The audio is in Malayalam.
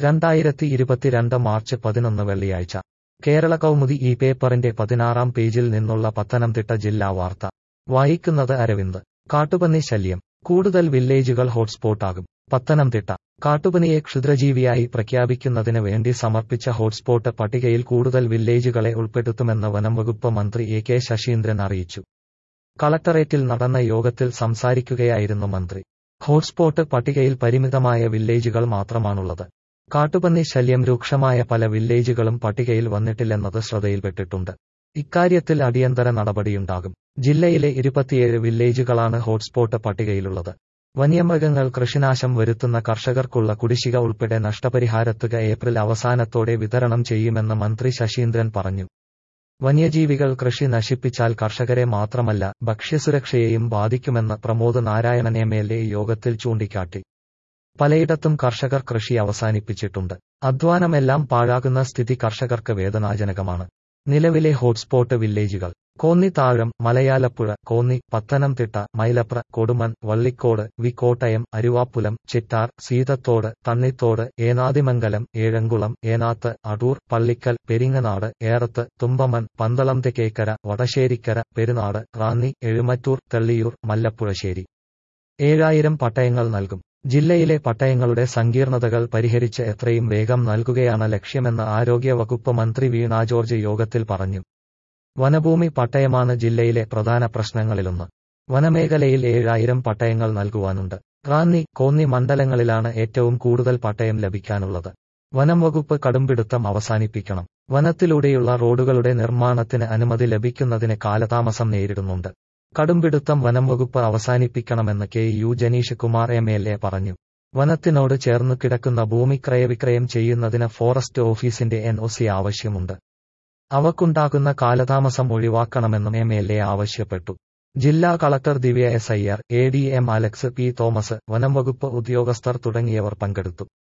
രണ്ടായിരത്തി ഇരുപത്തിരണ്ട് മാർച്ച് പതിനൊന്ന് വെള്ളിയാഴ്ച കേരള കൗമുദി ഈ പേപ്പറിന്റെ പതിനാറാം പേജിൽ നിന്നുള്ള പത്തനംതിട്ട ജില്ലാ വാർത്ത വായിക്കുന്നത് അരവിന്ദ് കാട്ടുപന്നി ശല്യം കൂടുതൽ വില്ലേജുകൾ ഹോട്ട്സ്പോട്ടാകും പത്തനംതിട്ട കാട്ടുപനിയെ ക്ഷുദ്രജീവിയായി പ്രഖ്യാപിക്കുന്നതിന് വേണ്ടി സമർപ്പിച്ച ഹോട്ട്സ്പോട്ട് പട്ടികയിൽ കൂടുതൽ വില്ലേജുകളെ ഉൾപ്പെടുത്തുമെന്ന് വനംവകുപ്പ് മന്ത്രി എ കെ ശശീന്ദ്രൻ അറിയിച്ചു കളക്ടറേറ്റിൽ നടന്ന യോഗത്തിൽ സംസാരിക്കുകയായിരുന്നു മന്ത്രി ഹോട്ട്സ്പോട്ട് പട്ടികയിൽ പരിമിതമായ വില്ലേജുകൾ മാത്രമാണുള്ളത് കാട്ടുപന്നി ശല്യം രൂക്ഷമായ പല വില്ലേജുകളും പട്ടികയിൽ വന്നിട്ടില്ലെന്നത് ശ്രദ്ധയിൽപ്പെട്ടിട്ടുണ്ട് ഇക്കാര്യത്തിൽ അടിയന്തര നടപടിയുണ്ടാകും ജില്ലയിലെ ഇരുപത്തിയേഴ് വില്ലേജുകളാണ് ഹോട്ട്സ്പോട്ട് പട്ടികയിലുള്ളത് വന്യമൃഗങ്ങൾ കൃഷിനാശം വരുത്തുന്ന കർഷകർക്കുള്ള കുടിശ്ശിക ഉൾപ്പെടെ നഷ്ടപരിഹാരത്തുക ഏപ്രിൽ അവസാനത്തോടെ വിതരണം ചെയ്യുമെന്ന് മന്ത്രി ശശീന്ദ്രൻ പറഞ്ഞു വന്യജീവികൾ കൃഷി നശിപ്പിച്ചാൽ കർഷകരെ മാത്രമല്ല ഭക്ഷ്യസുരക്ഷയെയും ബാധിക്കുമെന്ന് Pramod Narayanan M L A യോഗത്തിൽ ചൂണ്ടിക്കാട്ടി പലയിടത്തും കർഷകർ കൃഷി അവസാനിപ്പിച്ചിട്ടുണ്ട് അധ്വാനമെല്ലാം പാഴാകുന്ന സ്ഥിതി കർഷകർക്ക് വേദനാജനകമാണ് നിലവിലെ ഹോട്ട്സ്പോട്ട് വില്ലേജുകൾ കോന്നി താഴം മലയാലപ്പുഴ കോന്നി പത്തനംതിട്ട മൈലപ്ര കൊടുമൺ വള്ളിക്കോട് വി കോട്ടയം അരുവാപ്പുലം ചിറ്റാർ സീതത്തോട് തണ്ണിത്തോട് ഏനാദിമംഗലം ഏഴംകുളം ഏനാത്ത് അടൂർ പള്ളിക്കൽ പെരിങ്ങനാട് ഏറത്ത് തുമ്പമൺ പന്തളം തെക്കേക്കര വടശ്ശേരിക്കര പെരുനാട് റാന്നി എഴുമറ്റൂർ തെള്ളിയൂർ മല്ലപ്പുഴശ്ശേരി ഏഴായിരം പട്ടയങ്ങൾ നൽകും ജില്ലയിലെ പട്ടയങ്ങളുടെ സങ്കീർണതകൾ പരിഹരിച്ച് എത്രയും വേഗം നൽകുകയാണ് ലക്ഷ്യമെന്ന് ആരോഗ്യവകുപ്പ് മന്ത്രി വീണ ജോർജ് യോഗത്തിൽ പറഞ്ഞു വനഭൂമി പട്ടയമാണ് ജില്ലയിലെ പ്രധാന പ്രശ്നങ്ങളിലൊന്ന് വനമേഖലയിൽ ഏഴായിരം പട്ടയങ്ങൾ നൽകുവാനുണ്ട് റാന്നി കോന്നി മണ്ഡലങ്ങളിലാണ് ഏറ്റവും കൂടുതൽ പട്ടയം ലഭിക്കാനുള്ളത് വനം വകുപ്പ് കടുംപിടുത്തം അവസാനിപ്പിക്കണം വനത്തിലൂടെയുള്ള റോഡുകളുടെ നിർമ്മാണത്തിന് അനുമതി ലഭിക്കുന്നതിന് കാലതാമസം നേരിടുന്നുണ്ട് കടുംപിടുത്തം വനം വകുപ്പ് അവസാനിപ്പിക്കണമെന്ന് K U Jenish Kumar M L A പറഞ്ഞു വനത്തിനോട് ചേർന്നു കിടക്കുന്ന ഭൂമി ക്രയവിക്രയം ചെയ്യുന്നതിന് ഫോറസ്റ്റ് ഓഫീസിന്റെ എൻ ഒ സി ആവശ്യമുണ്ട് അവക്കുണ്ടാകുന്ന കാലതാമസം ഒഴിവാക്കണമെന്നും എം എൽ എ ആവശ്യപ്പെട്ടു ജില്ലാ collector Divya S Iyer A D M Alex P Thomas വനം വകുപ്പ് ഉദ്യോഗസ്ഥർ തുടങ്ങിയവർ പങ്കെടുത്തു